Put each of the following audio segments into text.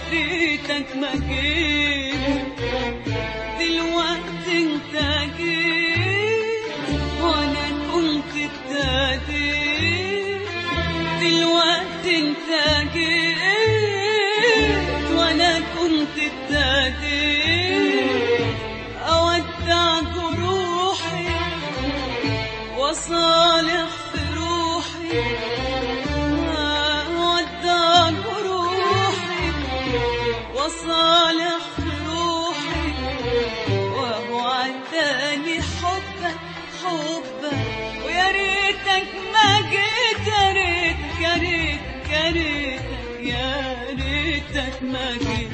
ريتك ما جيت دلوقتي انت جيت وانا كنت ابتديت دلوقتي انت جيت وانا كنت ابتديت اودع جروحي وصالح في روحي اودع جروحي وصالح في روحي وهو عداني حبك حبك ويا ريتك ما جيت يا ريتك يا ريتك يا ريتك يا ريتك ما جيت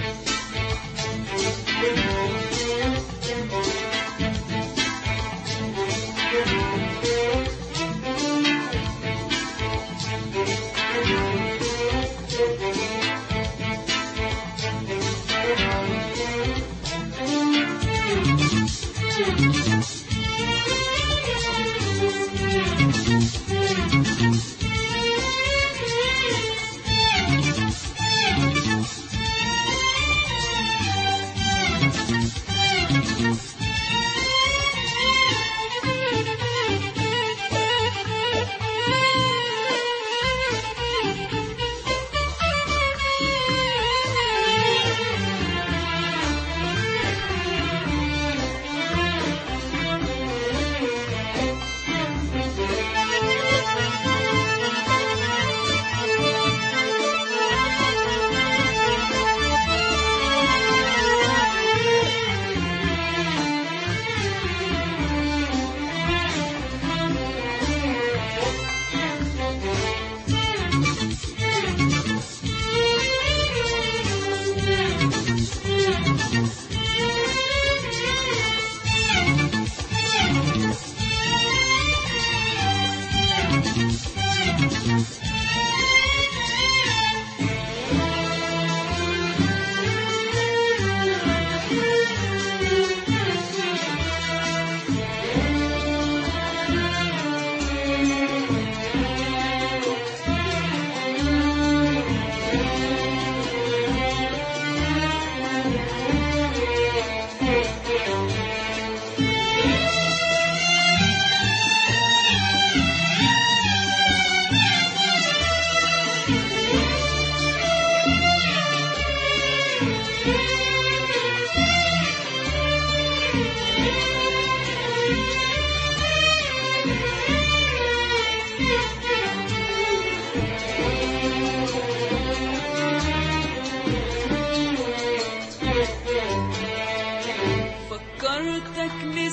فكرتك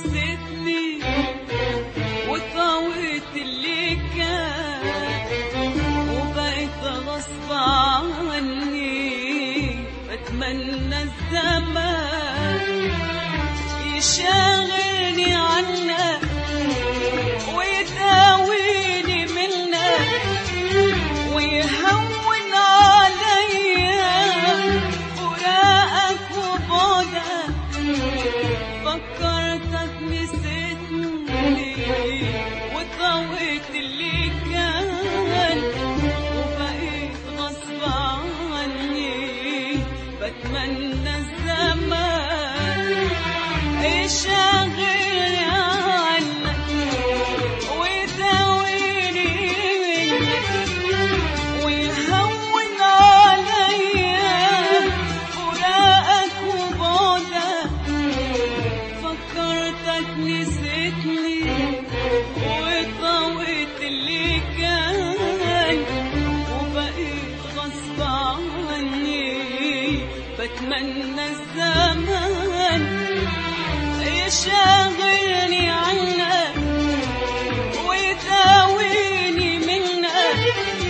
نسيتني وطويت اللي كان وبقيت غصب عني بتمنى الزمان يشاغلني عنك ويداويني منك ويهون عليا فراقك وبعدك فكرتك نسيتني وطويت اللي كان وبقيت غصب عني بتمنى الزمان يشغلني عنك ويداويني منك ويهون عليا فراقك وبعدك فكرتك نسيتني وطويت اللي كان وبقيت غصب عني بتمنى الزمان يشغلني عنك ويداويني منك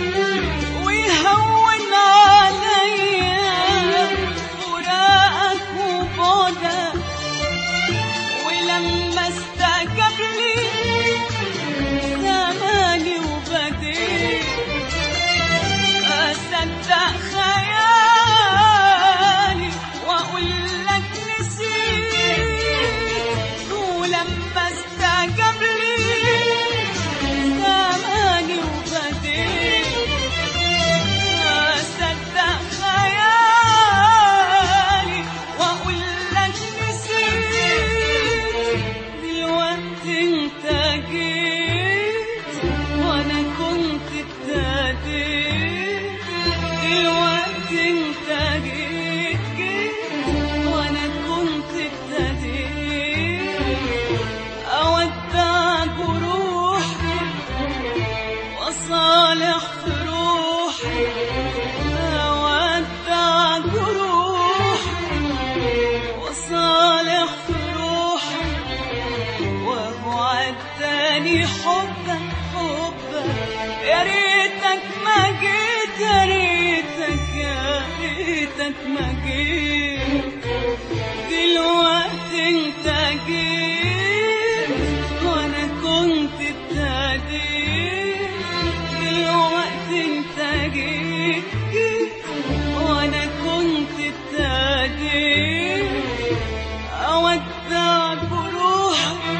ويهون عليا فراقك وبعدك ولما استجاب لي زماني وبديت أصدق خيالي وأقول لك نسيت ولما جيت يا ريتك يا ريتك ما جيت دلوقتي انت جيت وانا كنت ابتديت دلوقتي انت جيت جيت وانا كنت ابتديت اودع بروحي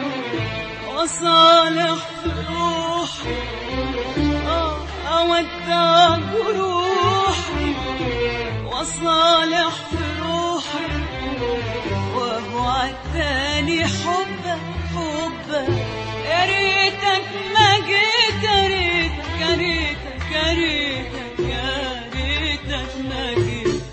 وصالح في روحي آه، اودع بروحي وصالح في روحي وهو عالتاني حبك حبك يا ريتك ما جيت يا ريتك يا ريتك يا ريتك يا ريتك ما جيت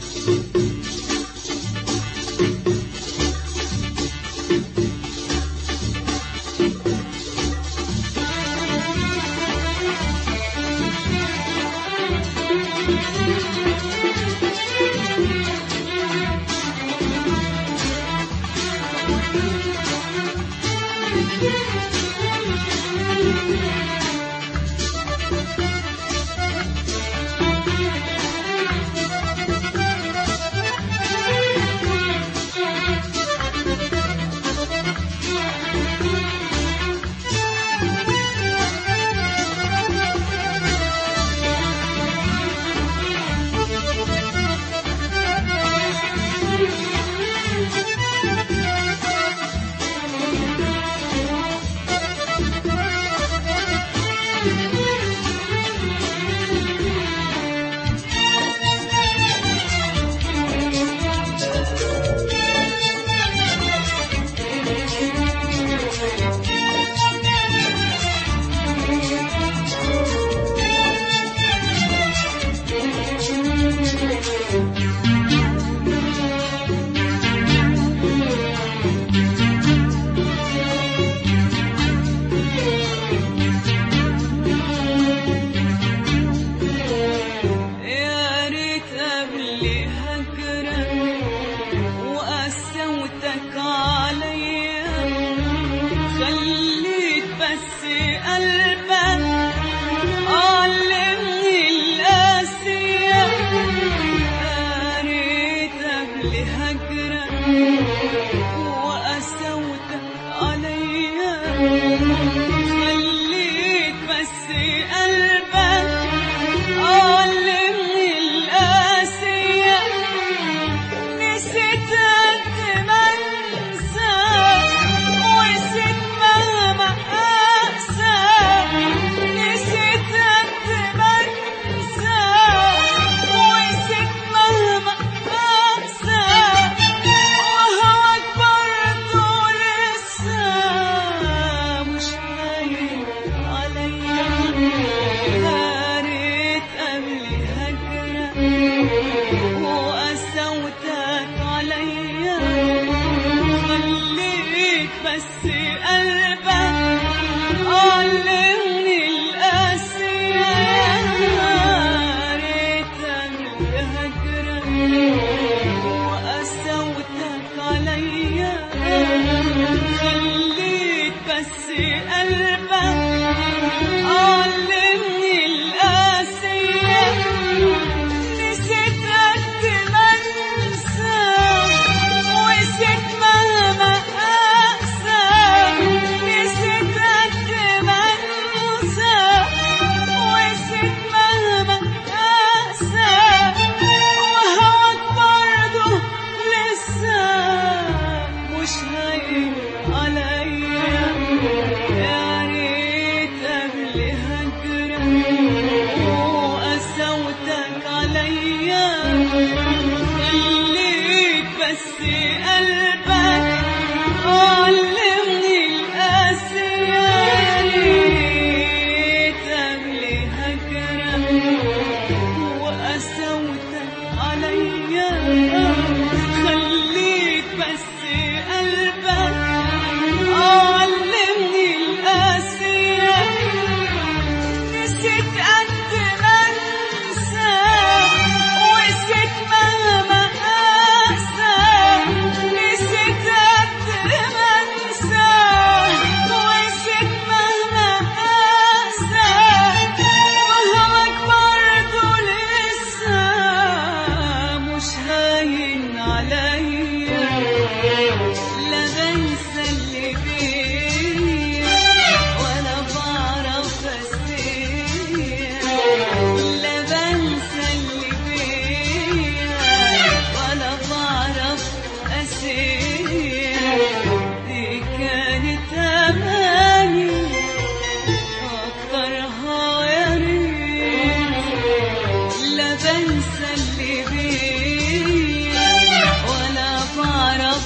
بنسى اللي بيا ولا بعرف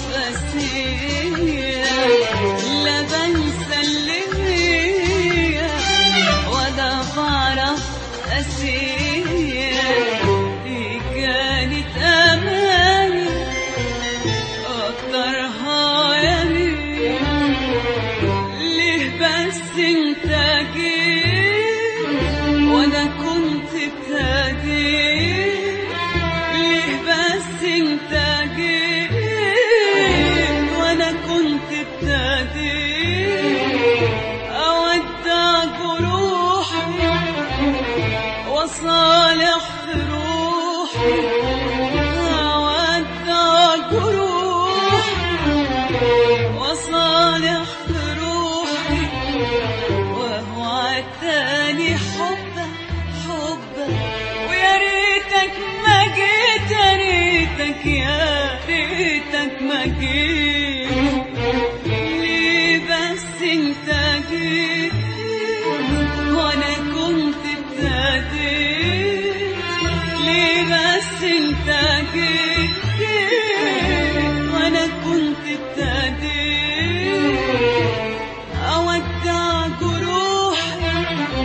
أسيا لا بنسى اللي بيا ولا بعرف أسيا دي كانت أماني أكترها يمين ليه بس انت جيت وانا كنت ابتديت ليه بس انت جيت وانا كنت ابتديت اودع جروحي وصالح في روحي اودع جروحي وصالح في روحي وهو عتاني حبك حبك ويا ريتك ما جيت يا ريتك يا ريتك ما جيت ليه بس انت جيت وانا كنت ابتديت ليه بس انت جيت وانا كنت ابتديت اودع جروحي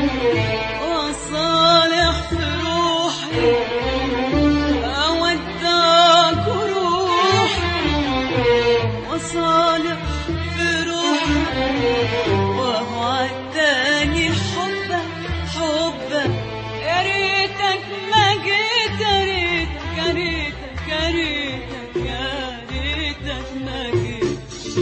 وصالح في روحي اودع جروحي وصالح في روحي وهو عتاني حبك حبك يا ريتك ما جيت يا ريتك يا ريتك يا ريتك يا ريتك ما جيت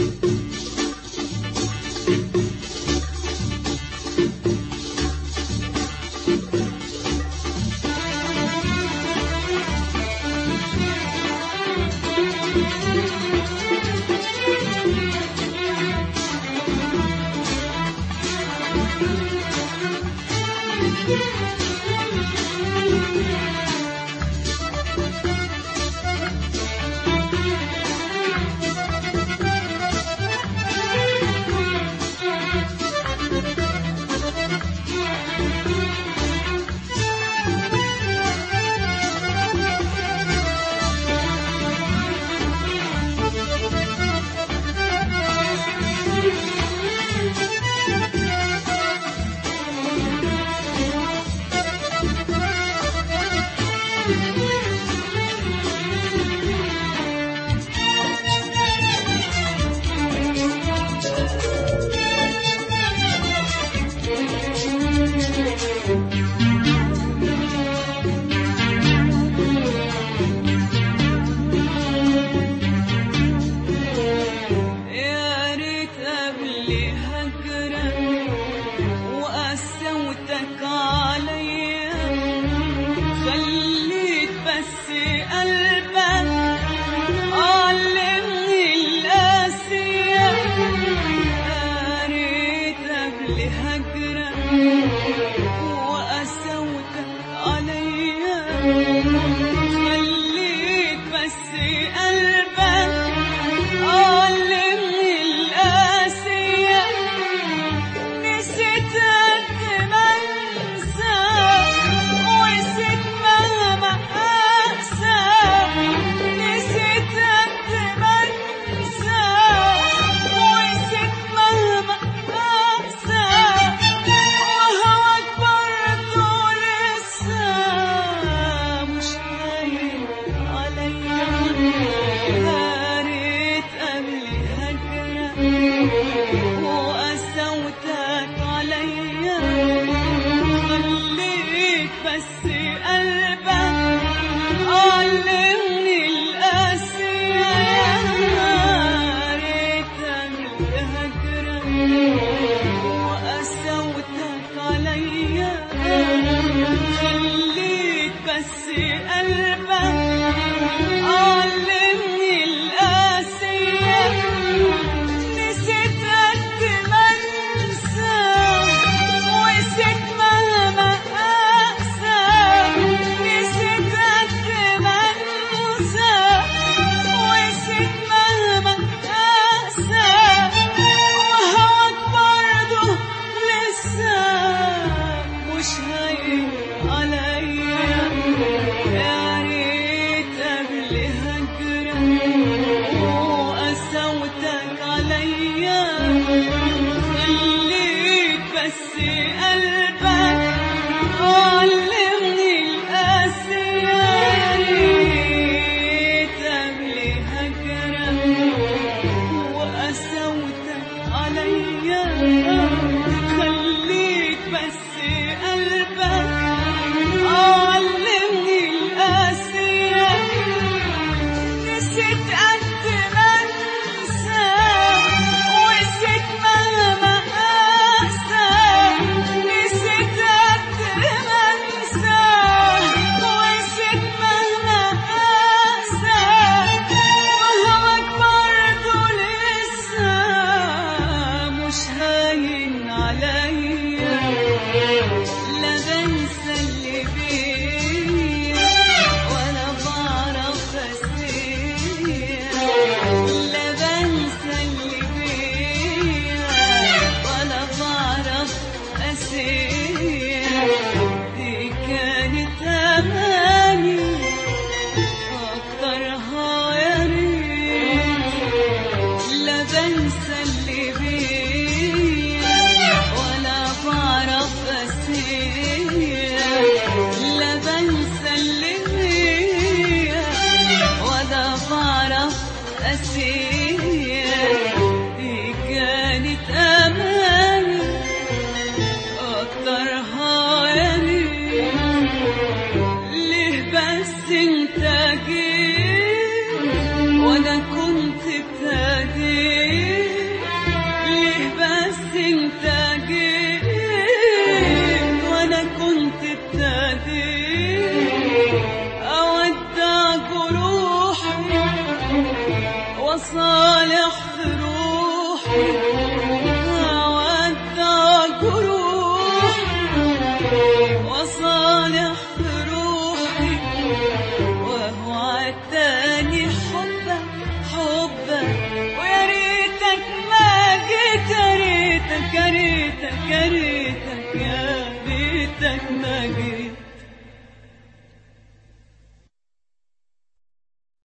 يا ريت قبل هجرك وقسوتك عليا خليت بس قلبك علمني القاسية يا ريت قبل هجرك وقسوتك عليا خليت بس قلبك علمني القاسية نسيت قد ما انسى ونسيت مهما اقسى نسيت قد ما انسى ونسيت مهما اقسى وهواك برضه لسه مش هاين عليا يا ريت قبل هجرك وقسوتك عليا خليت بس قلبك علمني القاسية يا ريت قبل هجرك وقسوتك عليا خليت بس قلبك علمني القاسية نسيت قد ما انسى ونسيت مهما اقسى نسيت قد ما انسى ونسيت مهما اقسى وهواك برضه لسه مش هين عليا يا قلبك علمني القاسية ريتك لهجرك وقسوتك عليا خليك بس قلبك علمني القاسية نسيت قد ما انسى ونسيت مهما اقسى نسيت قد ما انسى ونسيت مهما اقسى وهواك برضه لسه مش هاين عليا لا بنسى اللي بيا ولا بعرف اسيا لا بنسى اللي بيا ولا بعرف اسيا دي كانت اماني اكترها يا ريت لا بنسى اللي بيا ولا بعرف اسيا لا بنسى اللي بيا ولا بعرف اسيا دي كانت اماني اكترها يا ريت ليه بس انت جيت وانا كنت ابتديت ليه بس انت جيت وانا كنت ابتديت اودع جروحي وصالح روحي اودع جروحي وصالح روحي وهو عالتاني حبك حبك ويا ريتك ما جيت يا ريتك يا ريتك يا ريتك يا ريتك ما جيت